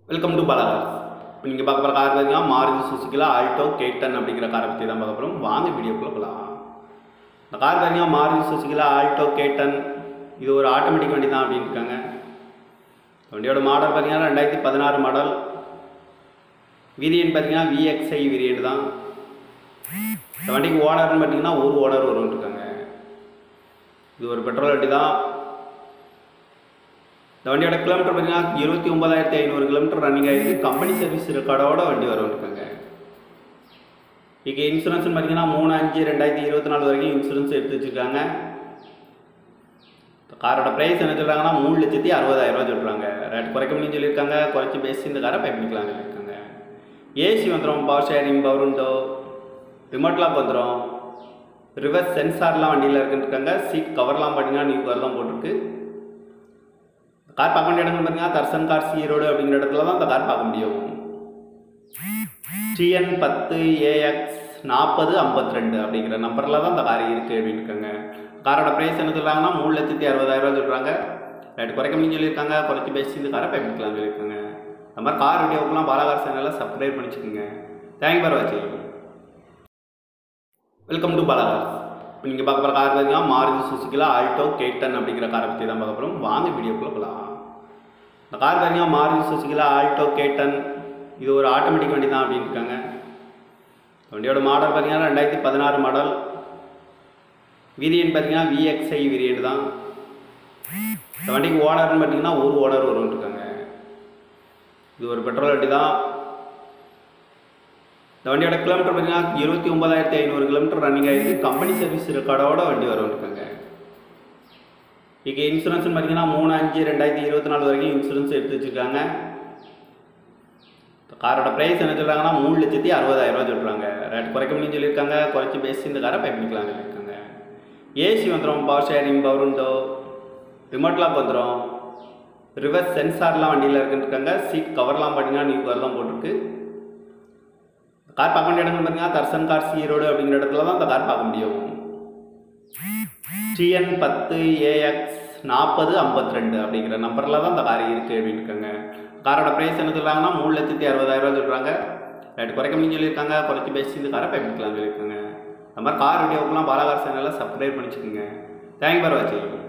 welcome to Balakars இப்போ நீங்கள் பார்க்க போகிற கார் பார்த்தீங்கன்னா மாருதி சுசுக்கியில் ஆல்டோ கேட்டன் அப்படிங்கிற காரை பற்றி தான் பார்க்க போகிறோம் வாங்க வீடியோக்குள்ளே போகலாம் இந்த கார் பார்த்தீங்கன்னா மாருதி சுசுக்கியில் ஆல்டோ கேட்டன் இது ஒரு ஆட்டோமேட்டிக் வண்டி தான் அப்படின்னு இருக்காங்க இந்த வண்டியோட மாடல் பார்த்தீங்கன்னா ரெண்டாயிரத்தி பதினாறு மாடல் வேரியன்ட் பார்த்தீங்கன்னா விஎக்ஸ்ஐ வேரியன்ட் தான் இந்த வண்டிக்கு ஓனர்னு பார்த்தீங்கன்னா ஒரு ஓனர் வரும்னு இருக்காங்க இது ஒரு பெட்ரோல் வண்டி தான் இந்த வண்டியோட கிலோமீட்டர் பார்த்தீங்கன்னா இருபத்தி ஒன்பதாயிரத்தி ஐநூறு கிலோமீட்டர் ரன்னிங் ஆகிருக்கு கம்பெனி சர்வீஸ் ரெக்கார்டோட வண்டி வரும்னுருக்காங்க இங்கே இன்சூரன்ஸ்னு பார்த்தீங்கன்னா மூணு அஞ்சு ரெண்டாயிரத்தி இருபத்தி நாலு வரைக்கும் இன்சூரன்ஸ் எடுத்து வச்சுருக்காங்க காரோட ப்ரைஸ் என்ன சொல்கிறாங்கன்னா மூணு லட்சத்தி அறுபதாயிரம் ரூபா சொல்கிறாங்க ரேட் குறைக்க முடியும்னு சொல்லியிருக்காங்க குறைச்சி பேசி இந்த காரை பை பண்ணிக்கலாம்னு சொல்லியிருக்காங்க ஏசி வந்துடும் பவர் ஷேரிங் பவர் உண்டோ ரிமோட் லாக் வந்துடும் ரிவர்ஸ் சென்சார்லாம் வண்டியில் இருக்குன்னு இருக்காங்க சீட் கவர்லாம் பார்த்தீங்கன்னா நியூ கவர் தான் போட்டிருக்கு கார் பார்க்க வேண்டிய இடங்கள் பார்த்தீங்கன்னா தர்சன் கார் ஈரோடு அப்படிங்கிற இடத்துல தான் அந்த கார் பார்க்க முடியும் டிஎன் பத்து ஏஎக்ஸ் நாற்பது ஐம்பத்தி ரெண்டு அப்படிங்கிற நம்பரில் தான் அந்த கார் இருக்குது அப்படின்னு இருக்காங்க காரோட ப்ரைஸ் என்ன சொல்கிறாங்கன்னா மூணு லட்சத்தி அறுபதாயிரம் சொல்கிறாங்க ரேட் குறைக்க முடியும்னு சொல்லியிருக்காங்க குறைச்சி பேசி இந்த காரை பயன்படுத்தலாம் சொல்லியிருக்காங்க அந்த மாதிரி கார் வீடியோக்கெலாம் பாலாகார் சேனலில் சப்ஸ்கிரைப் பண்ணிச்சுக்கோங்க தேங்க் ஃபார் வாட்சிங் வெல்கம் டு பாலாகார்ஸ் இப்போ நீங்கள் பார்க்க போகிற கார் பார்த்தீங்கன்னா மாருதி சுசுக்கியில் ஆல்டோ கேட்டன் அப்படிங்கிற காரை பற்றி தான் பார்க்க போகிறோம் வாங்க வீடியோக்குள்ளே போகலாம் இந்த கார் பார்த்தீங்கன்னா மாருதி சுசுக்கியில் ஆல்டோ கேட்டன் இது ஒரு ஆட்டோமேட்டிக் வண்டி தான் அப்படின்னு இருக்காங்க இந்த வண்டியோட மாடல் பார்த்தீங்கன்னா ரெண்டாயிரத்தி பதினாறு மாடல் வேரியன்ட் பார்த்தீங்கன்னா விஎக்ஸ்ஐ வேரியன்ட் தான் இந்த வண்டிக்கு ஓனர்னு பார்த்தீங்கன்னா ஒரு ஓனர் வரும்னு இருக்காங்க இது ஒரு பெட்ரோல் வண்டி தான் இந்த வண்டியோட கிலோமீட்டர் பார்த்தீங்கன்னா இருபத்தி ஒன்பதாயிரத்தி ஐநூறு கிலோமீட்டர் ரன்னிங் ஆகிருக்கு கம்பெனி சர்வீஸ் ரெக்கார்டோட வண்டி வரும்னு இருக்காங்க இங்கே இன்சூரன்ஸ்னு பார்த்தீங்கன்னா மூணு அஞ்சு ரெண்டாயிரத்தி இருபத்தி நாலு வரைக்கும் இன்சூரன்ஸ் எடுத்து வச்சுருக்காங்க காரோட ப்ரைஸ் என்ன சொல்கிறாங்கன்னா மூணு லட்சத்தி அறுபதாயிரம் ரூபா சொல்கிறாங்க ரேட் குறைக்க முடியும்னு சொல்லியிருக்காங்க குறைச்சி பேசி இந்த காரை பை பண்ணிக்கலாம்னு சொல்லியிருக்காங்க ஏசி வந்துடும் பவர் ஷேரிங் பவர் உண்டோ ரிமோட் லாக் வந்துடும் ரிவர்ஸ் சென்சார்லாம் வண்டியில் இருக்குன்னு இருக்காங்க சீட் கவர்லாம் பார்த்தீங்கன்னா நியூ கவர் தான் போட்டிருக்கு கார் பார்க்க வேண்டிய இடங்கள் பார்த்தீங்கன்னா தர்சன் கார் ஈரோடு அப்படிங்கிற இடத்துல தான் அந்த கார் பார்க்க முடியும் டிஎன் பத்து ஏஎக்ஸ் நாற்பது ஐம்பத்தி ரெண்டு அப்படிங்கிற நம்பரில் தான் அந்த கார் இருக்குது அப்படின்னு இருக்காங்க காரோட ப்ரைஸ் என்ன சொல்கிறாங்கன்னா மூணு லட்சத்தி அறுபதாயிரம் சொல்கிறாங்க ரேட் குறைக்க முடியும்னு சொல்லியிருக்காங்க குறைச்சி பேசி இந்த காரை பயன்படுத்தலாம் சொல்லியிருக்காங்க அந்த மாதிரி கார் வீடியோக்கெலாம் பாலாகார் சேனலில் சப்ஸ்கிரைப் பண்ணிச்சுக்கோங்க தேங்க் ஃபார் வாட்சிங்